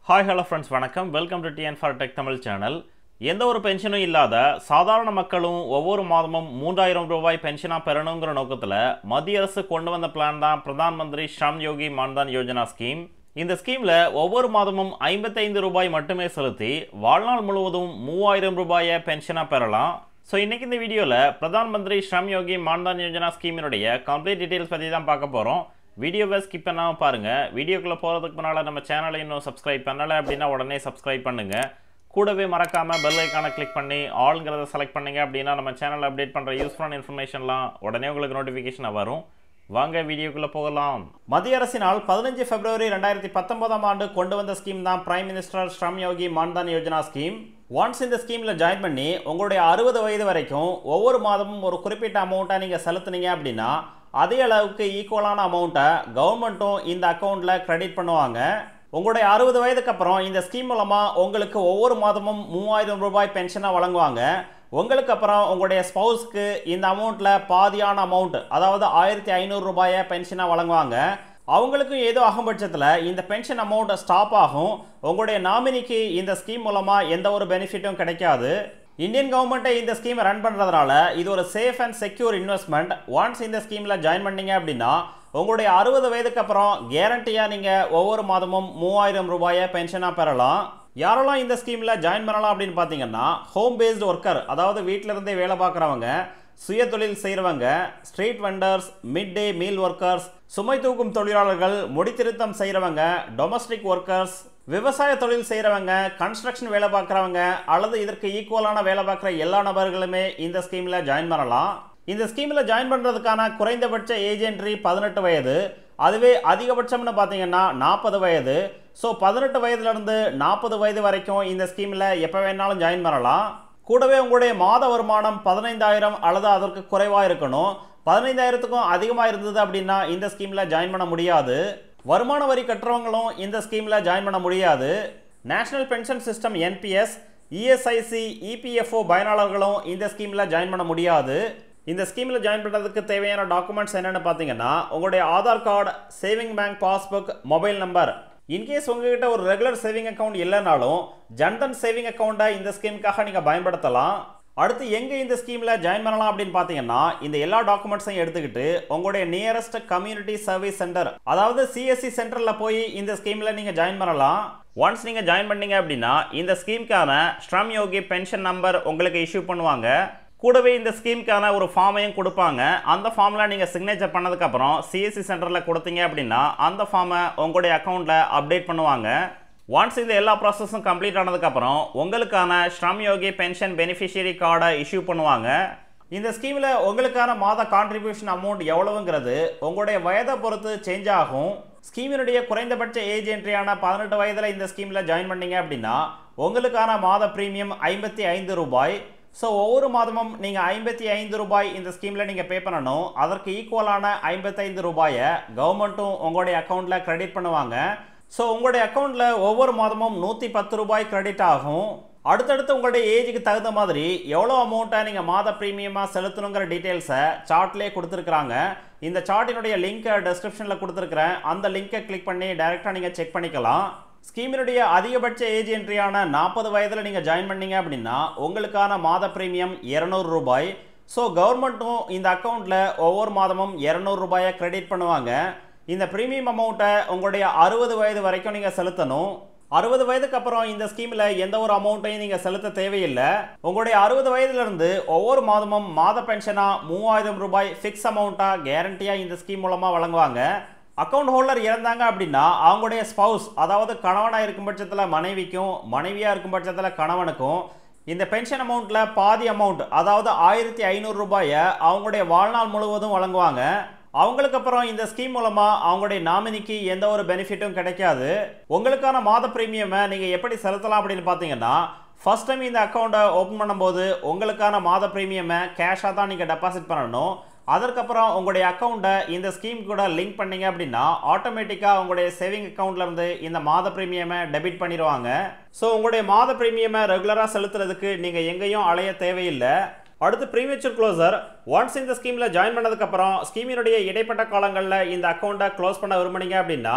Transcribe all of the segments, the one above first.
hi hello friends வணக்கம் welcome to TN for tech Tamil channel எந்த ஒரு பென்ஷனும் இல்லாத சாதாரண மக்களும் ஒவ்வொரு மாதமும் மூன்றாயிரம் ரூபாய் பென்ஷனாக பெறணுங்கிற நோக்கத்தில் மத்திய அரசு கொண்டு வந்த பிளான் தான் பிரதான் மந்திரி ஷ்ரம் யோகி மான்தான் யோஜனா ஸ்கீம் இந்த ஸ்கீமில் ஒவ்வொரு மாதமும் ஐம்பத்தைந்து ரூபாய் மட்டுமே செலுத்தி வாழ்நாள் முழுவதும் மூவாயிரம் ரூபாயை பென்ஷனாக பெறலாம் ஸோ இன்றைக்கி இந்த வீடியோவில் பிரதான் மந்திரி ஷ்ரம் யோகி மான்தான் யோஜனா ஸ்கீமினுடைய கம்ப்ளீட் டீட்டெயில்ஸ் பற்றி தான் பார்க்க போகிறோம் வீடியோவை ஸ்கிப் பண்ணாமல் பாருங்கள் வீடியோக்குள்ளே போகிறதுக்கு முன்னால் நம்ம சேனலை இன்னும் சப்ஸ்கிரைப் பண்ணலை அப்படின்னா உடனே சப்ஸ்கிரைப் பண்ணுங்கள் கூடவே மறக்காமல் பெல் ஐக்கானை கிளிக் பண்ணி ஆளுங்கிறத செலக்ட் பண்ணீங்க அப்படின்னா நம்ம சேனலில் அப்டேட் பண்ணுற யூஸ்ஃபுல்லான இன்ஃபர்மேஷன்லாம் உடனே உங்களுக்கு நோட்டிஃபிகேஷனாக வரும் வாங்க வீடியோக்குள்ளே போகலாம் மத்திய அரசினால் பதினஞ்சு பிப்ரவரி ரெண்டாயிரத்தி பத்தொன்பதாம் ஆண்டு கொண்டு வந்த ஸ்கீம் தான் prime minister Shram Yogi Maandhan Yojana scheme once இந்த ஸ்கீமில் ஜாயின் பண்ணி உங்களுடைய அறுபது வயது வரைக்கும் ஒவ்வொரு மாதமும் ஒரு குறிப்பிட்ட அமௌண்ட்டை நீங்கள் செலுத்துனீங்க அப்படின்னா அதே அளவுக்கு ஈக்குவலான அமௌண்ட்டை கவர்மெண்ட்டும் இந்த அக்கௌண்ட்டில் கிரெடிட் பண்ணுவாங்க உங்களுடைய அறுபது வயதுக்கு அப்புறம் இந்த ஸ்கீம் மூலமாக உங்களுக்கு ஒவ்வொரு மாதமும் மூவாயிரம் ரூபாய் பென்ஷனாக வழங்குவாங்க உங்களுக்கு அப்புறம் உங்களுடைய ஸ்பௌஸ்க்கு இந்த அமௌண்ட்டில் பாதியான அமௌண்ட் அதாவது ஆயிரத்தி ஐநூறு ரூபாயை பென்ஷனாக வழங்குவாங்க அவங்களுக்கும் ஏதோ ஆகும் பட்சத்தில் இந்த பென்ஷன் அமௌண்ட் ஸ்டாப் ஆகும் உங்களுடைய நாமினிக்கு இந்த ஸ்கீம் மூலமாக எந்த ஒரு பெனிஃபிட்டும் கிடைக்காது இந்தியன் கவர்மெண்ட்டை இந்த ஸ்கீமை ரன் பண்ணுறதுனால இது ஒரு safe and secure investment once இந்த ஸ்கீமில் ஜாயின் பண்ணீங்க அப்படின்னா உங்களுடைய அறுபது வயதுக்கு அப்புறம் கேரண்டியாக நீங்கள் ஒவ்வொரு மாதமும் மூவாயிரம் ரூபாயை பென்ஷனாக பெறலாம் யாரெல்லாம் இந்த ஸ்கீமில் ஜாயின் பண்ணலாம் அப்படின்னு பார்த்தீங்கன்னா ஹோம் பேஸ்டு ஒர்க்கர் அதாவது வீட்டில இருந்தே வேலை பார்க்குறவங்க சுய தொழில் செய்கிறவங்க street vendors mid day meal workers சுமை தூக்கும் தொழிலாளர்கள் முடித்திருத்தம் செய்கிறவங்க டொமஸ்டிக் ஒர்க்கர்ஸ் விவசாய தொழில் செய்கிறவங்க கன்ஸ்ட்ரக்ஷன் வேலை பார்க்குறவங்க அல்லது இதற்கு ஈக்குவலான வேலை பார்க்குற எல்லா நபர்களுமே இந்த ஸ்கீமில் ஜாயின் பண்ணலாம் இந்த ஸ்கீமில் ஜாயின் பண்ணுறதுக்கான குறைந்தபட்ச ஏஜ் என்ட்ரி பதினெட்டு வயது அதுவே அதிகபட்சம்னு பார்த்தீங்கன்னா நாற்பது வயது ஸோ பதினெட்டு வயதுலேருந்து நாற்பது வயது வரைக்கும் இந்த ஸ்கீமில் எப்போ வேணாலும் ஜாயின் பண்ணலாம் கூடவே உங்களுடைய மாத வருமானம் பதினைந்தாயிரம் அல்லது அதற்கு குறைவாக இருக்கணும் பதினைந்தாயிரத்துக்கும் அதிகமாக இருந்தது அப்படின்னா இந்த ஸ்கீமில் ஜாயின் பண்ண முடியாது வருமான வரி கட்டுறவங்களும் இந்த ஸ்கீமில் ஜாயின் பண்ண முடியாது national pension system NPS ESIC EPFO பயனாளர்களும் இந்த ஸ்கீமில் ஜாயின் பண்ண முடியாது இந்த ஸ்கீமில் ஜாயின் பண்ணுறதுக்கு தேவையான டாக்குமெண்ட்ஸ் என்னென்னு பார்த்தீங்கன்னா உங்களுடைய Aadhaar card saving bank passbook mobile number in case உங்ககிட்ட ஒரு ரெகுலர் சேவிங் அக்கௌண்ட் இல்லைனாலும் ஜன்தன் சேவிங் அக்கௌண்ட்டை இந்த ஸ்கீமுக்காக நீங்கள் பயன்படுத்தலாம் அடுத்து எங்கே இந்த ஸ்கீமில் ஜாயின் பண்ணலாம் அப்படின்னு பார்த்தீங்கன்னா இந்த எல்லா டாக்குமெண்ட்ஸையும் எடுத்துக்கிட்டு உங்களுடைய நியரஸ்ட் கம்யூனிட்டி சர்வீஸ் சென்டர் அதாவது சிஎஸ்சி சென்டரில் போய் இந்த ஸ்கீமில் நீங்கள் ஜாயின் பண்ணலாம் ஒன்ஸ் நீங்கள் ஜாயின் பண்ணீங்க அப்படின்னா இந்த ஸ்கீமுக்கான ஸ்ட்ரம் யோகி பென்ஷன் நம்பர் உங்களுக்கு இஷ்யூ பண்ணுவாங்க கூடவே இந்த ஸ்கீமுக்கான ஒரு ஃபார்மையும் கொடுப்பாங்க அந்த ஃபார்மில் நீங்கள் சிக்னேச்சர் பண்ணதுக்கப்புறம் சிஎஸ்சி சென்டரில் கொடுத்தீங்க அப்படின்னா அந்த ஃபார்மை உங்களுடைய அக்கௌண்ட்டில் அப்டேட் பண்ணுவாங்க ஒன்ஸ் இந்த எல்லா ப்ராசஸும் கம்ப்ளீட் ஆனதுக்கப்புறம் உங்களுக்கான ஸ்ரம் யோகி பென்ஷன் பெனிஃபிஷியரி கார்டை இஷ்யூ பண்ணுவாங்க இந்த ஸ்கீமில் உங்களுக்கான மாத கான்ட்ரிபியூஷன் அமௌண்ட் எவ்வளவுங்கிறது உங்களுடைய வயதை பொறுத்து சேஞ்ச் ஆகும் ஸ்கீமினுடைய குறைந்தபட்ச ஏஜ் என்ட்ரியான பதினெட்டு வயதில் இந்த ஸ்கீமில் ஜாயின் பண்ணீங்க அப்படின்னா உங்களுக்கான மாத ப்ரீமியம் ஐம்பத்தி ஐந்து ரூபாய் ஸோ ஒவ்வொரு மாதமும் நீங்கள் ஐம்பத்தி ஐந்து ரூபாய் இந்த ஸ்கீமில் நீங்கள் பே பண்ணணும் அதற்கு ஈக்குவலான ஐம்பத்தைந்து ரூபாயை கவர்மெண்ட்டும் உங்களுடைய அக்கௌண்ட்டில் கிரெடிட் பண்ணுவாங்க ஸோ உங்களுடைய அக்கௌண்ட்டில் ஒவ்வொரு மாதமும் நூற்றி பத்து ரூபாய் கிரெடிட் ஆகும் அடுத்தடுத்து உங்களுடைய ஏஜுக்கு தகுந்த மாதிரி எவ்வளோ அமௌண்ட்டை நீங்கள் மாத ப்ரீமியமாக செலுத்தணுங்கிற டீட்டெயில்ஸை சார்ட்லேயே கொடுத்துருக்குறாங்க இந்த சார்ட்டினுடைய லிங்க்கை டிஸ்கிரிப்ஷனில் கொடுத்துருக்குறேன் அந்த லிங்க்கை கிளிக் பண்ணி டைரெக்டாக நீங்கள் செக் பண்ணிக்கலாம் ஸ்கீமினுடைய அதிகபட்ச ஏஜ் என்ட்ரியான நாற்பது வயதில் நீங்கள் ஜாயின் பண்ணீங்க அப்படின்னா உங்களுக்கான மாத ப்ரீமியம் இரநூறு ரூபாய் ஸோ கவர்மெண்ட்டும் இந்த அக்கௌண்ட்டில் ஒவ்வொரு மாதமும் இரநூறு ரூபாயை கிரெடிட் பண்ணுவாங்க இந்த ப்ரீமியம் அமௌண்ட்டை உங்களுடைய அறுபது வயது வரைக்கும் நீங்கள் செலுத்தணும் அறுபது வயதுக்கு அப்புறம் இந்த ஸ்கீமில் எந்த ஒரு அமௌண்ட்டையும் நீங்கள் செலுத்த தேவையில்லை உங்களுடைய அறுபது வயதுலேருந்து ஒவ்வொரு மாதமும் மாத பென்ஷனாக மூவாயிரம் ரூபாய் ஃபிக்ஸ் அமௌண்ட்டாக கேரண்டியாக இந்த ஸ்கீம் மூலமாக வழங்குவாங்க அக்கௌண்ட் ஹோல்டர் இறந்தாங்க அப்படின்னா அவங்களுடைய ஸ்பவுஸ் அதாவது கணவனாக இருக்கும் பட்சத்தில் மனைவிக்கும் மனைவியாக இருக்கும் பட்சத்தில் கணவனுக்கும் இந்த பென்ஷன் அமௌண்ட்டில் பாதி அமௌண்ட் அதாவது ஆயிரத்தி ஐநூறு ரூபாயை அவங்களுடைய வாழ்நாள் முழுவதும் வழங்குவாங்க அவங்களுக்கு அப்புறம் இந்த ஸ்கீம் மூலமாக அவங்களுடைய நாமினிக்கு எந்த ஒரு பெனிஃபிட்டும் கிடைக்காது உங்களுக்கான மாத ப்ரீமியமை நீங்கள் எப்படி செலுத்தலாம் அப்படின்னு பார்த்தீங்கன்னா ஃபர்ஸ்ட் டைம் இந்த அக்கௌண்ட்டை ஓப்பன் பண்ணும்போது உங்களுக்கான மாத ப்ரீமியமை கேஷாக தான் நீங்கள் டெபாசிட் பண்ணணும் அதற்கப்புறம் உங்களுடைய அக்கௌண்ட்டை இந்த ஸ்கீம் கூட லிங்க் பண்ணீங்க அப்படின்னா ஆட்டோமேட்டிக்காக உங்களுடைய சேவிங் அக்கௌண்ட்லேருந்து இந்த மாத ப்ரீமியமை டெபிட் பண்ணிடுவாங்க ஸோ உங்களுடைய மாத ப்ரீமியமை ரெகுலராக செலுத்துறதுக்கு நீங்கள் எங்கேயும் அலைய தேவையில்லை அடுத்து ப்ரீமெச்சூர் க்ளோசர் ஒன்ஸ் இந்த ஸ்கீமில் ஜாயின் பண்ணதுக்கப்புறம் ஸ்கீமினுடைய இடைப்பட்ட காலங்களில் இந்த அக்கௌண்ட்டை க்ளோஸ் பண்ண விரும்புனீங்க அப்படின்னா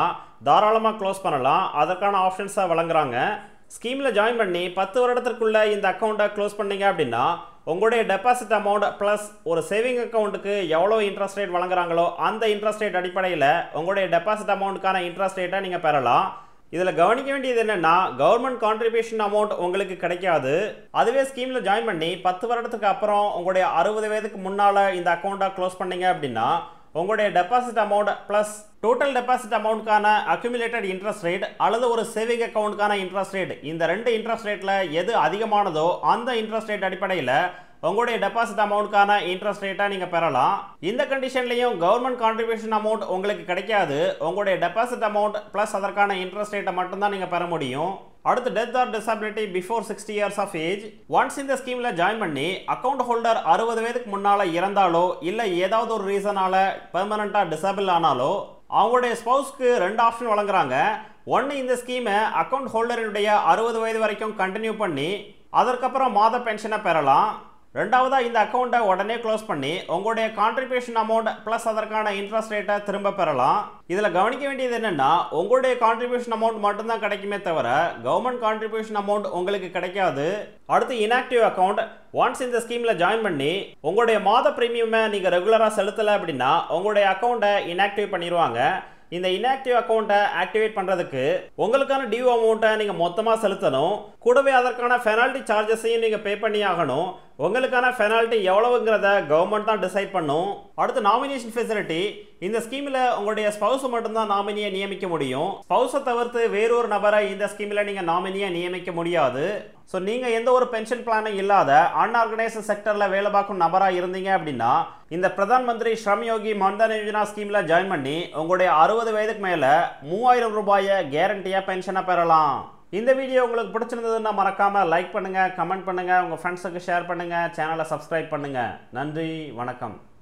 தாராளமாக க்ளோஸ் பண்ணலாம் அதற்கான ஆப்ஷன்ஸை வழங்குறாங்க ஸ்கீமில் ஜாயின் பண்ணி பத்து வருடத்திற்குள்ள இந்த அக்கௌண்ட்டை க்ளோஸ் பண்ணீங்க அப்படின்னா உங்களுடைய டெபாசிட் அமௌண்ட் ப்ளஸ் ஒரு சேவிங் அக்கௌண்ட்டுக்கு எவ்வளோ இன்ட்ரெஸ்ட் ரேட் வழங்குறாங்களோ அந்த இன்ட்ரெஸ்ட் ரேட் அடிப்படையில் உங்களுடைய டெபாசிட் அமௌண்ட்டுக்கான இன்ட்ரெஸ்ட் ரேட்டை நீங்கள் பெறலாம் இதில் கவனிக்க வேண்டியது என்னென்னா கவர்மெண்ட் கான்ட்ரிபியூஷன் அமௌண்ட் உங்களுக்கு கிடைக்காது அதுவே ஸ்கீமில் ஜாயின் பண்ணி பத்து வருடத்துக்கு அப்புறம் உங்களுடைய அறுபது வயதுக்கு முன்னால் இந்த அக்கௌண்ட்டை க்ளோஸ் பண்ணீங்க அப்படின்னா உங்களுடைய deposit amount plus total deposit அமௌண்ட்கான அக்யூமுலேட்டட் இன்ட்ரெஸ்ட் ரேட் அல்லது ஒரு சேவிங் அக்கௌண்ட்கான இன்ட்ரெஸ்ட் ரேட் இந்த ரெண்டு இன்ட்ரெஸ்ட் ரேட்டில் எது அதிகமானதோ அந்த இன்ட்ரெஸ்ட் ரேட் அடிப்படையில் உங்களுடைய டெபாசிட் அமௌண்ட்கான இன்ட்ரெஸ்ட் ரேட்டை நீங்கள் பெறலாம் இந்த கண்டிஷன்லையும் கவர்மெண்ட் கான்ட்ரிபியூஷன் அமௌண்ட் உங்களுக்கு கிடைக்காது உங்களுடைய டெபாசிட் அமௌண்ட் ப்ளஸ் அதற்கான இன்ட்ரெஸ்ட் ரேட்டை மட்டும்தான் நீங்கள் பெற முடியும் அடுத்து death or disability before sixty years of age once இந்த ஸ்கீமில் ஜாயின் பண்ணி அக்கௌண்ட் ஹோல்டர் அறுபது வயதுக்கு முன்னால் இறந்தாலோ இல்லை ஏதாவது ஒரு ரீசனால் பெர்மனண்ட்டாக டிசபிள் ஆனாலோ அவங்களுடைய ஸ்பௌஸ்க்கு ரெண்டு ஆப்ஷன் வழங்குறாங்க ஒன்று இந்த ஸ்கீமை அக்கௌண்ட் ஹோல்டரினுடைய அறுபது வயது வரைக்கும் கண்டினியூ பண்ணி அதற்கப்புறம் மாத பென்ஷனை பெறலாம் ரெண்டாவதாக இந்த அக்கௌண்ட்டை உடனே க்ளோஸ் பண்ணி உங்களுடைய கான்ட்ரிபியூஷன் அமௌண்ட் ப்ளஸ் அதற்கான இன்ட்ரெஸ்ட் ரேட்டை திரும்ப பெறலாம் இதில் கவனிக்க வேண்டியது என்னென்னா உங்களுடைய கான்ட்ரிபியூஷன் அமௌண்ட் மட்டும்தான் கிடைக்குமே தவிர கவர்மெண்ட் கான்ட்ரிபியூஷன் அமௌண்ட் உங்களுக்கு கிடைக்காது அடுத்து இன்ஆக்டிவ் அக்கௌண்ட் ஒன்ஸ் இந்த ஸ்கீமில் ஜாயின் பண்ணி உங்களுடைய மாத ப்ரீமியமை நீங்கள் ரெகுலராக செலுத்தலை அப்படின்னா உங்களுடைய அக்கௌண்ட்டை இன்ஆக்டிவ் பண்ணிடுவாங்க இந்த இன்ஆக்டிவ் அக்கௌண்ட்டை ஆக்டிவேட் பண்ணுறதுக்கு உங்களுக்கான டியூ அமௌண்ட்டை நீங்கள் மொத்தமாக செலுத்தணும் கூடவே அதற்கான பெனால்ட்டி சார்ஜஸையும் நீங்கள் பே பண்ணி ஆகணும் உங்களுக்கான பெனால்ட்டி எவ்வளவுங்கிறத கவர்மெண்ட் தான் டிசைட் பண்ணும் அடுத்து நாமினேஷன் ஃபெசிலிட்டி இந்த ஸ்கீமில் உங்களுடைய ஸ்பௌஸை மட்டும்தான் நாமினியை நியமிக்க முடியும் ஸ்பௌஸை தவிர்த்து வேறொரு நபரை இந்த ஸ்கீமில் நீங்கள் நாமினியை நியமிக்க முடியாது ஸோ நீங்கள் எந்த ஒரு பென்ஷன் பிளானும் இல்லாத அன்ஆர்கனைஸ்டு செக்டரில் வேலை பார்க்கும் நபராக இருந்தீங்க அப்படின்னா இந்த பிரதான் மந்திரி ஸ்ரம் யோகி மன்தன் யோஜனா ஸ்கீமில் ஜாயின் பண்ணி உங்களுடைய அறுபது வயதுக்கு மேலே மூவாயிரம் ரூபாயை கேரண்டியாக பென்ஷனை பெறலாம் இந்த வீடியோ உங்களுக்கு பிடிச்சிருந்ததுன்னா மறக்காமல் லைக் பண்ணுங்கள் கமெண்ட் பண்ணுங்கள் உங்கள் ஃப்ரெண்ட்ஸுக்கு ஷேர் பண்ணுங்கள் சேனலை சப்ஸ்கிரைப் பண்ணுங்கள் நன்றி வணக்கம்